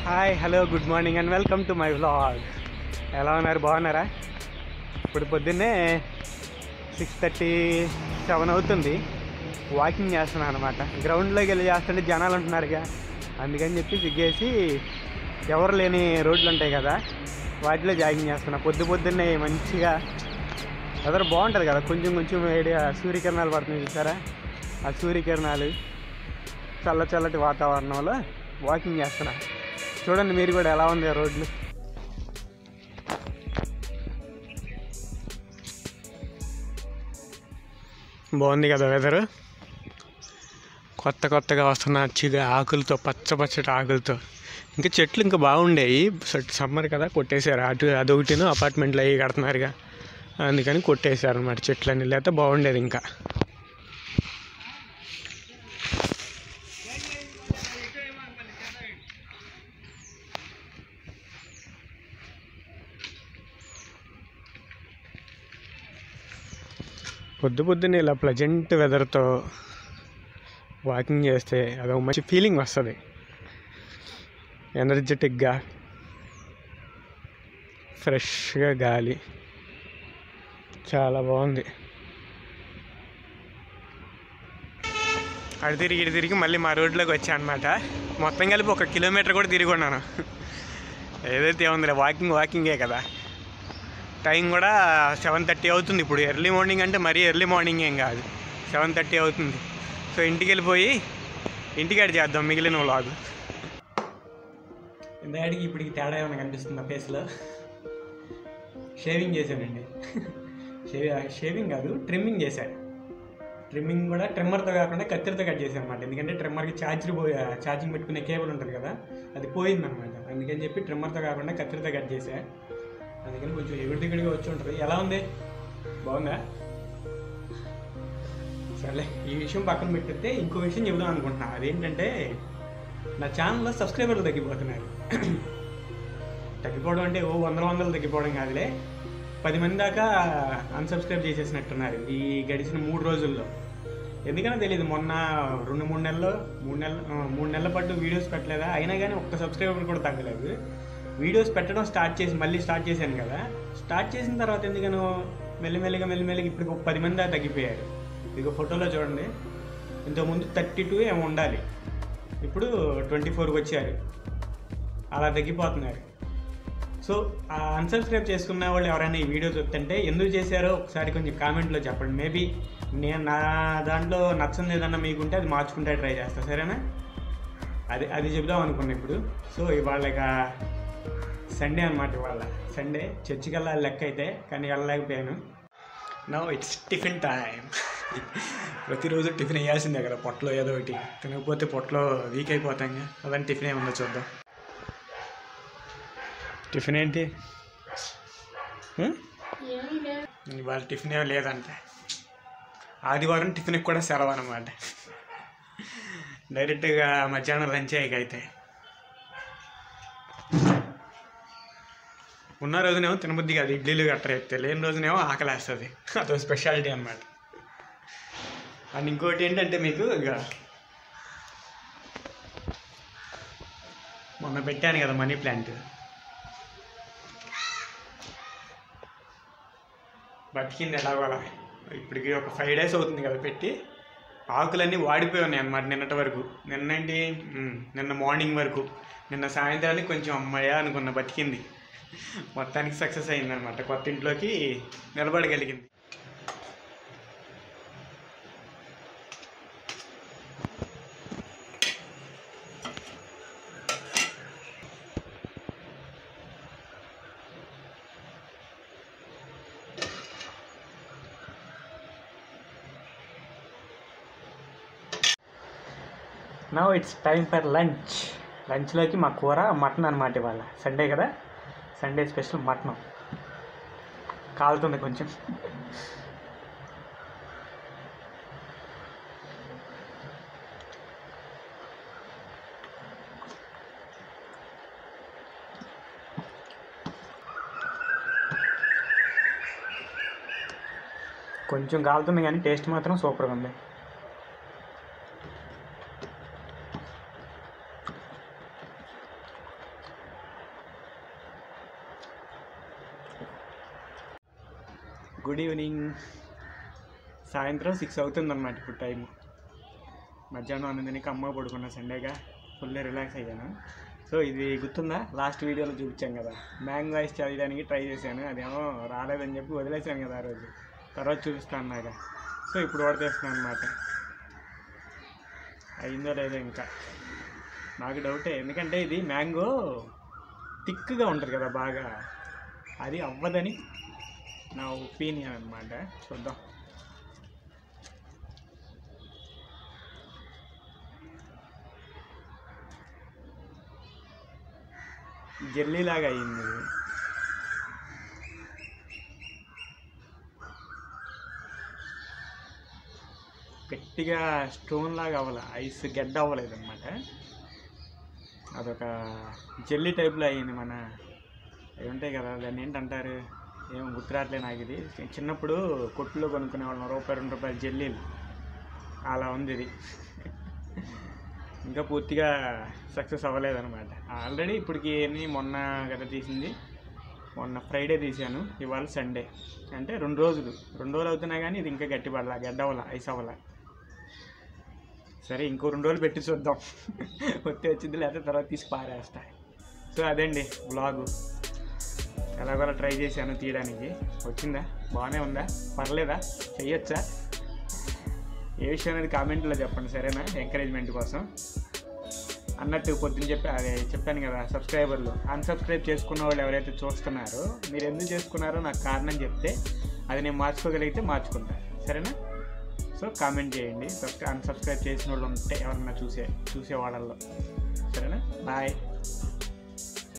Hi hello good morning and welcome to my vlog ఎలా ఉన్నారు బాగున్నారా ఇప్పుడు పొద్దున్నే సిక్స్ థర్టీ సెవెన్ అవుతుంది వాకింగ్ చేస్తున్నాను అనమాట గ్రౌండ్లోకి వెళ్ళి చేస్తుంటే జనాలు ఉంటున్నారుగా అందుకని చెప్పి సిగ్గేసి ఎవరు లేని రోడ్లు ఉంటాయి కదా వాటిలో జాగింగ్ చేస్తున్నా పొద్దు పొద్దున్నే మంచిగా వెదర్ బాగుంటుంది కదా కొంచెం కొంచెం వేడిగా సూర్యకిరణాలు పడుతున్నాయి చూసారా ఆ సూర్యకిరణాలు చల్ల చల్లటి వాతావరణంలో వాకింగ్ చేస్తున్నా చూడండి మీరు కూడా ఎలా ఉంది ఆ రోడ్లు బాగుంది కదా వెదరు కొత్త కొత్తగా వస్తున్న చిగా ఆకులతో పచ్చ పచ్చటి ఆకులతో ఇంకా చెట్లు ఇంకా బాగుండేవి సమ్మర్ కదా కొట్టేశారు అటు అదొకటిను అపార్ట్మెంట్లు అవి కడుతున్నారుగా అందుకని కొట్టేశారు అనమాట చెట్లన్నీ లేకపోతే బాగుండేది ఇంకా పొద్దు పొద్దున్నే ఇలా ప్లజెంట్ వెదర్తో వాకింగ్ చేస్తే అదొక మంచి ఫీలింగ్ వస్తుంది ఎనర్జెటిక్గా ఫ్రెష్గా గాలి చాలా బాగుంది అటు తిరిగి ఇటు తిరిగి మళ్ళీ మా రోడ్లోకి వచ్చా అనమాట మొత్తం కలిపి ఒక కిలోమీటర్ కూడా తిరిగి ఉన్నాను ఏదైతే ఉందిలే వాకింగ్ వాకింగే కదా టైం కూడా సెవెన్ థర్టీ అవుతుంది ఇప్పుడు ఎర్లీ మార్నింగ్ అంటే మరీ ఎర్లీ మార్నింగ్ ఏం కాదు సెవెన్ థర్టీ అవుతుంది సో ఇంటికి వెళ్ళిపోయి ఇంటికాడ చేద్దాం మిగిలిన వ్లాగ్ ఇందాడికి ఇప్పటికి తేడా ఏమైనా కనిపిస్తుంది నా ఫేస్లో షేవింగ్ చేశానండి షేవి షేవింగ్ కాదు ట్రిమ్మింగ్ చేశాను ట్రిమ్మింగ్ కూడా ట్రిమ్మర్తో కాకుండా కత్తిరితో కట్ చేశాను అనమాట ఎందుకంటే ట్రిమ్మర్కి ఛార్జర్ పోయి ఛార్జింగ్ పెట్టుకునే కేబుల్ ఉంటుంది కదా అది పోయిందనమాట అందుకని చెప్పి ట్రిమ్మర్తో కాకుండా కత్తిరితో కట్ చేశా అందుకని కొంచెం ఎగుడు దిగుడుగా వచ్చి ఉంటుంది ఎలా ఉంది బాగుందా సర్లే ఈ విషయం పక్కన పెట్టితే ఇంకో విషయం చెబుదాం అనుకుంటున్నా అదేంటంటే నా ఛానల్లో సబ్స్క్రైబర్లు తగ్గిపోతున్నారు తగ్గిపోవడం అంటే ఓ వందల వందలు తగ్గిపోవడం కాదులే పది మంది దాకా అన్సబ్స్క్రైబ్ చేసేసినట్టున్నారు ఈ గడిచిన మూడు రోజుల్లో ఎందుకనో తెలియదు మొన్న రెండు మూడు నెలలు మూడు నెలలు ఆ, మూడు నెలల పాటు వీడియోస్ పెట్టలేదా అయినా కానీ ఒక్క సబ్స్క్రైబర్ కూడా తగ్గలేదు వీడియోస్ పెట్టడం స్టార్ట్ చేసి మళ్ళీ స్టార్ట్ చేశాను కదా స్టార్ట్ చేసిన తర్వాత ఎందుకనో మెల్లిమెల్లిగా మెల్లిమెల్లిగా ఇప్పుడు ఒక పది మంది దాకా తగ్గిపోయారు ఇక ఫోటోలో చూడండి ఇంతకుముందు థర్టీ టూ ఏమో ఉండాలి ఇప్పుడు ట్వంటీ ఫోర్కి వచ్చారు అలా తగ్గిపోతున్నారు సో ఆ అన్సబ్స్క్రైబ్ చేసుకున్న వాళ్ళు ఎవరైనా ఈ వీడియో చూస్తుంటే ఎందుకు చేశారో ఒకసారి కొంచెం కామెంట్లో చెప్పండి మేబీ నేను నా దాంట్లో నచ్చంది ఏదన్నా మీకుంటే అది మార్చుకుంటే ట్రై చేస్తా సరేనా అది అది చెబుదాం అనుకున్నా ఇప్పుడు సో ఇవాళ ఇక సండే అనమాట ఇవాళ సండే చర్చికి వెళ్ళాలి లెక్క అయితే కానీ వెళ్ళలేకపోయాను నో ఇట్స్ టిఫిన్ టైం ప్రతిరోజు టిఫిన్ వేయాల్సిందే కదా పొట్టలో ఏదో ఒకటి తినకపోతే పొట్టలో వీక్ అయిపోతాం కదా అదని టిఫిన్ ఏముందో చూద్దాం టిఫిన్ ఏంటి హ్మ్? ఇవాళ టిఫిన్ ఏం లేదంటే ఆదివారం టిఫిన్కి కూడా సెలవు అనమాట డైరెక్ట్గా మధ్యాహ్నం లంచ్ అయితే ఉన్న రోజునేమో తినబుద్ధి కాదు ఇడ్లీలు గట్ర ఎత్తే లేని రోజునేమో ఆకలేస్తుంది అదో స్పెషాలిటీ అనమాట అండ్ ఇంకోటి ఏంటంటే మీకు ఇక మొన్న పెట్టాను కదా మనీ ప్లాంట్ బతికింది ఎలాగోలా ఇప్పటికి ఒక ఫైవ్ డేస్ అవుతుంది కదా పెట్టి ఆకులన్నీ వాడిపోయి ఉన్నాయి అన్నమాట నిన్నటి వరకు నిన్నండి ఉమ్, నిన్న మార్నింగ్ వరకు నిన్న సాయంత్రానికి కొంచెం అమ్మాయ అనుకున్న బతికింది మొత్తానికి సక్సెస్ అయిందనమాట కొత్త ఇంట్లోకి నిలబడగలిగింది now it's time for lunch లంచ్లోకి మా కూర మటన్ అనమాట ఇవాళ సండే కదా సండే స్పెషల్ మటన్ కాలుతుంది కొంచెం కొంచెం కాలుతుంది కానీ టేస్ట్ మాత్రం సూపర్గా ఉంది గుడ్ ఈవినింగ్ సాయంత్రం సిక్స్ అవుతుందన్నమాట ఇప్పుడు టైం మధ్యాహ్నం అన్నదని అమ్మ పడుకున్న సండేగా ఫుల్ రిలాక్స్ అయ్యాను సో ఇది గుర్తుందా లాస్ట్ వీడియోలో చూపించాం కదా మ్యాంగో ఐస్ చదివడానికి ట్రై చేశాను అదేమో రాలేదని చెప్పి వదిలేసాను కదా ఆ రోజు తర్వాత చూపిస్తాను అన్నాక సో ఇప్పుడు ఓడతేస్తున్నాను అనమాట అయిందో లేదో ఇంకా నాకు డౌటే ఎందుకంటే ఇది మ్యాంగో థిక్గా ఉంటుంది కదా బాగా అది అవ్వదని నా ఒపీనియన్ అనమాట చూద్దాం జెల్లీ లాగా అయింది ఇది. గట్టిగా స్టోన్ లాగా అవ్వాల ఐస్ గడ్డ అవ్వలేదు అనమాట అదొక జెల్లీ టైప్లో అయ్యింది మన అవి ఉంటాయి కదా దాన్ని ఏంటంటారు ఏం గుర్తురాట్లే నాకు ఇది చిన్నప్పుడు కొట్టులో కొనుక్కునే వాళ్ళం రూపాయి రెండు రూపాయల జెల్లీలు అలా ఉంది ఇది ఇంకా పూర్తిగా సక్సెస్ అవ్వలేదన్నమాట ఆల్రెడీ ఇప్పటికి ఎన్ని మొన్న కదా తీసింది మొన్న ఫ్రైడే తీశాను ఇవాళ సండే అంటే రెండు రోజులు రెండు రోజులు అవుతున్నా కానీ ఇది ఇంకా గట్టి పడలా గడ్డ అవ్వాల ఐస్ అవ్వాల సరే ఇంకో రెండు రోజులు పెట్టి చూద్దాం వచ్చి వచ్చింది లేకపోతే తర్వాత తీసి పారేస్తా సో అదండి బ్లాగు ఎలాగోలా ట్రై చేశాను తీయడానికి వచ్చిందా బాగానే ఉందా పర్లేదా చెయ్యొచ్చా ఏ విషయం అనేది కామెంట్లో చెప్పండి సరేనా ఎంకరేజ్మెంట్ కోసం అన్నట్టు పొద్దున్న చెప్పి అదే చెప్పాను కదా సబ్స్క్రైబర్లు అన్సబ్స్క్రైబ్ చేసుకున్న వాళ్ళు ఎవరైతే చూస్తున్నారో మీరు ఎందుకు చేసుకున్నారో నాకు కారణం చెప్తే అది నేను మార్చుకోగలిగితే మార్చుకుంటా సరేనా సో కామెంట్ చేయండి సబ్స్క్రై అన్సబ్స్క్రైబ్ చేసిన వాళ్ళు ఉంటే ఎవరన్నా చూసే చూసే వాళ్ళల్లో సరేనా బాయ్